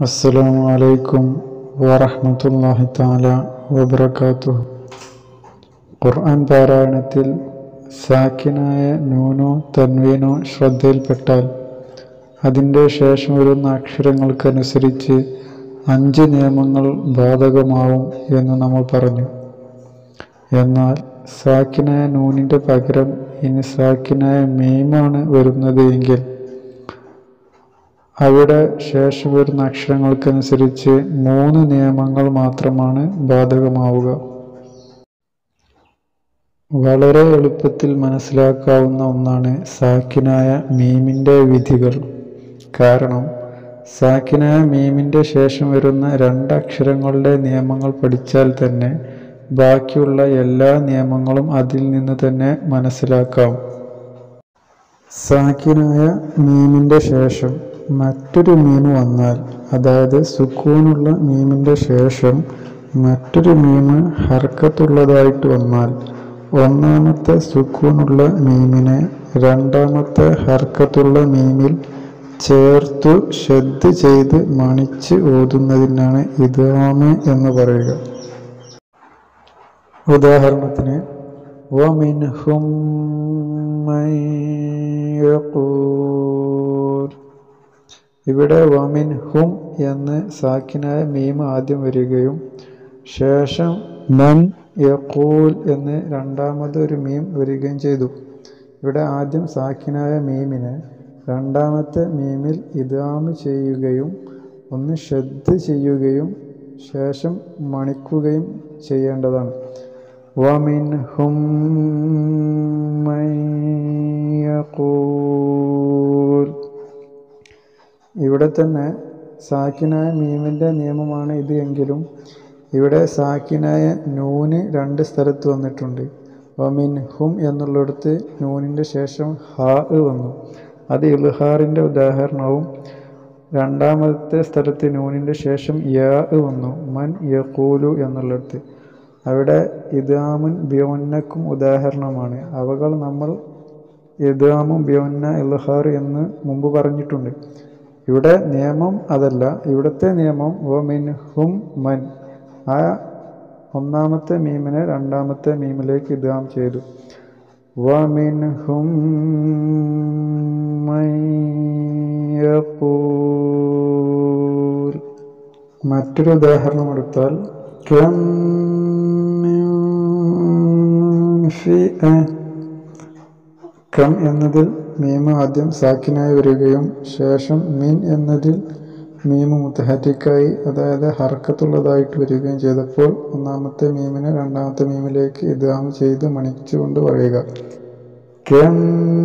അസ്സലാമു അലൈക്കും വറഹ്മത്തുള്ളാഹി തആല വബറകാതുഹു ഖുർആൻ പാരായണത്തിൽ സാക്കിനായ നൂനോ തൻവീനോ ശ്രദ്ധയിൽപ്പെട്ടാൽ അതിൻ്റെ ശേഷം വരുന്ന അക്ഷരങ്ങൾക്കനുസരിച്ച് അഞ്ച് നിയമങ്ങൾ ബാധകമാവും എന്ന് നമ്മൾ പറഞ്ഞു എന്നാൽ സാക്കിനായ നൂനിൻ്റെ പകരം ഇനി സാക്കിനായ മീമാണ് വരുന്നത് എങ്കിൽ അവിടെ ശേഷം വരുന്ന അക്ഷരങ്ങൾക്കനുസരിച്ച് മൂന്ന് നിയമങ്ങൾ മാത്രമാണ് ബാധകമാവുക വളരെ എളുപ്പത്തിൽ മനസ്സിലാക്കാവുന്ന ഒന്നാണ് സാക്കിനായ മീമിൻ്റെ വിധികൾ കാരണം സാക്കിനായ മീമിൻ്റെ ശേഷം വരുന്ന രണ്ട് അക്ഷരങ്ങളുടെ നിയമങ്ങൾ പഠിച്ചാൽ തന്നെ ബാക്കിയുള്ള എല്ലാ നിയമങ്ങളും അതിൽ നിന്ന് തന്നെ മനസ്സിലാക്കാം സാക്കിനായ മീമിൻ്റെ ശേഷം മറ്റൊരു മീം വന്നാൽ അതായത് സുക്കൂനുള്ള മീമിൻ്റെ ശേഷം മറ്റൊരു മീമ് ഹർക്കത്തുള്ളതായിട്ട് വന്നാൽ ഒന്നാമത്തെ സുക്കൂനുള്ള മീമിനെ രണ്ടാമത്തെ ഹർക്കത്തുള്ള മീമിൽ ചേർത്തു ശ്രദ്ധ ചെയ്ത് മണിച്ച് ഓതുന്നതിനാണ് ഇതാമ് എന്ന് പറയുക ഉദാഹരണത്തിന് ومنهم من يقول ഇവിടെ വമിൻ ഹും എന്ന് സാക്കിനായ മീം ആദ്യം വരികയും ശേഷം മൻ യക്കൂൽ എന്ന് രണ്ടാമത് ഒരു മീം വരികയും ചെയ്തു ഇവിടെ ആദ്യം സാക്കിനായ മീമിനെ രണ്ടാമത്തെ മീമിൽ ഇതാമ് ചെയ്യുകയും ഒന്ന് ശ്രദ്ധ ചെയ്യുകയും ശേഷം മണിക്കുകയും ചെയ്യേണ്ടതാണ് ومنهم من يقول ഇവിടെ തന്നെ സാക്കിനായ മീമിൻ്റെ നിയമമാണ് ഇത് എങ്കിലും ഇവിടെ സാക്കിനായ നൂന് രണ്ട് സ്ഥലത്ത് വന്നിട്ടുണ്ട് വമിൻ ഹും എന്നുള്ളിടത്ത് നൂനിൻ്റെ ശേഷം ഹാ വന്നു അത് ഇൽഹാറിൻ്റെ ഉദാഹരണവും രണ്ടാമത്തെ സ്ഥലത്ത് നൂനിൻ്റെ ശേഷം യാ വന്നു മൻ യക്കൂലു എന്നുള്ളിടത്ത് അവിടെ ഇദാമുൻ ബിയോന്നക്കും ഉദാഹരണമാണ് അവകൾ നമ്മൾ ഇദാമും ബിയോന്ന ഇൽഹാർ എന്ന് മുമ്പ് പറഞ്ഞിട്ടുണ്ട് ഇവിടെ നിയമം അതല്ല ഇവിടുത്തെ നിയമം ഓ മിൻ ഹും മൻ ആ ഒന്നാമത്തെ മീമിനെ രണ്ടാമത്തെ മീമിലേക്ക് ഇദാം ചെയ്തു വ മിൻ ഹും മറ്റൊരു ഉദാഹരണം എടുത്താൽ കം കം എന്നതിൽ മീമ ആദ്യം സാക്കിനായി വരികയും ശേഷം മീൻ എന്നതിൽ മീമ മുത്തഹാറ്റിക്കായി അതായത് ഹർക്കത്തുള്ളതായിട്ട് വരികയും ചെയ്തപ്പോൾ ഒന്നാമത്തെ മീമിനെ രണ്ടാമത്തെ മീമിലേക്ക് ഇതാം ചെയ്ത് മണിച്ചുകൊണ്ട് പറയുക കം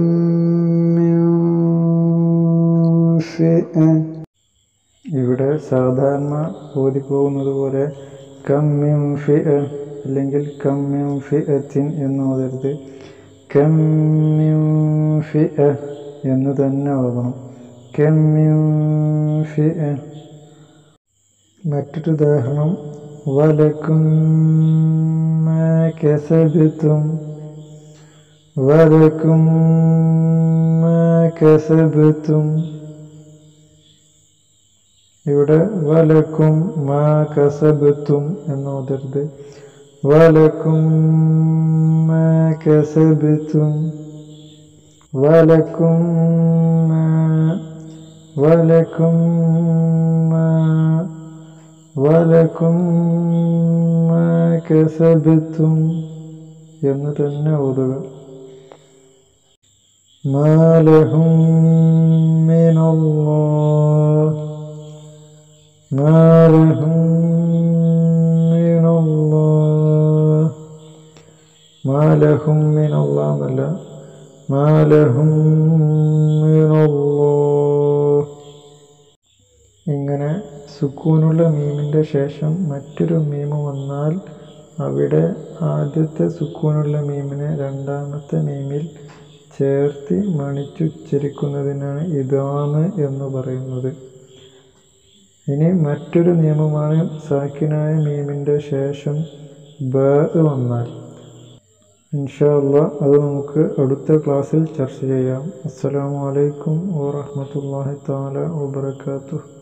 ഇവിടെ സാധാരണ ഓതിപ്പോകുന്നത് പോലെ കമ്മ്യം ഫി അല്ലെങ്കിൽ കമ്മ്യം ഫി എത്തിൻ എന്ന് ഓതരുത് കമ്മ്യം ഫി എന്ന് തന്നെ ഓതണം കമ്മ്യം ഫി മറ്റൊരു ഉദാഹരണം വലക്കും കസബത്തും വലക്കും കസബത്തും ഇവിടെ വലക്കും മാ കസബത്തും എന്ന് ഓതരുത് വലക്കും മാ കസബത്തും വലക്കും വലക്കും വലക്കും മാ കസബത്തും എന്ന് തന്നെ ഓതുക മാലഹും മിനല്ലാഹ് ما لهم من الله ما لهم من الله എന്നല്ല ما لهم من الله ഇങ്ങനെ സുക്കൂനുള്ള മീമിൻ്റെ ശേഷം മറ്റൊരു മീമ് വന്നാൽ അവിടെ ആദ്യത്തെ സുക്കൂനുള്ള മീമിനെ രണ്ടാമത്തെ മീമിൽ ചേർത്തി മണിച്ചുച്ചരിക്കുന്നതിനാണ് ഇതാമ് എന്ന് പറയുന്നത് ഇനി മറ്റൊരു നിയമമാണ് സാക്കിനായ മീമിൻ്റെ ശേഷം ബ വന്നാൽ ഇൻഷാ അള്ളാ അത് നമുക്ക് അടുത്ത ക്ലാസ്സിൽ ചർച്ച ചെയ്യാം അസ്സലാമു അലൈക്കും വറഹ്മത്തുള്ളാഹി തആല വബറകാതുഹു